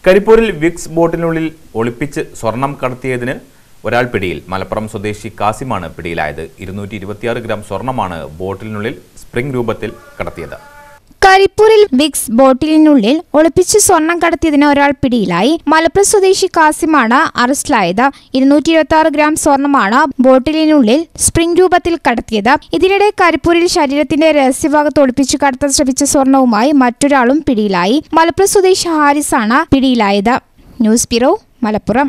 കരിപ്പൂരിൽ വിക്സ് ബോട്ടിനുള്ളിൽ ഒളിപ്പിച്ച് സ്വർണം കടത്തിയതിന് ഒരാൾ പിടിയിൽ മലപ്പുറം സ്വദേശി കാസിമാണ് പിടിയിലായത് ഇരുന്നൂറ്റി ഇരുപത്തിയാറ് ഗ്രാം സ്വർണമാണ് ബോട്ടിലിനുള്ളിൽ സ്പ്രിംഗ് രൂപത്തിൽ കടത്തിയത് കരിപ്പൂരിൽ വിക്സ് ബോട്ടിലിനുള്ളിൽ ഒളിപ്പിച്ച് സ്വർണം കടത്തിയതിന് ഒരാൾ പിടിയിലായി മലപ്പുറം സ്വദേശി കാസിമാണ് അറസ്റ്റിലായത് ഇരുന്നൂറ്റി ഇരുപത്തി ആറ് ഗ്രാം സ്വർണമാണ് ബോട്ടിലിനുള്ളിൽ സ്പ്രിംഗ് രൂപത്തിൽ കടത്തിയത് ഇതിനിടെ കരിപ്പൂരിൽ ശരീരത്തിന്റെ രഹസ്യഭാഗത്ത് ഒളിപ്പിച്ച് കടത്താൻ ശ്രമിച്ച സ്വർണവുമായി മറ്റൊരാളും പിടിയിലായി മലപ്പുറം സ്വദേശി ഹാരിസാണ് പിടിയിലായത് ന്യൂസ് ബ്യൂറോ മലപ്പുറം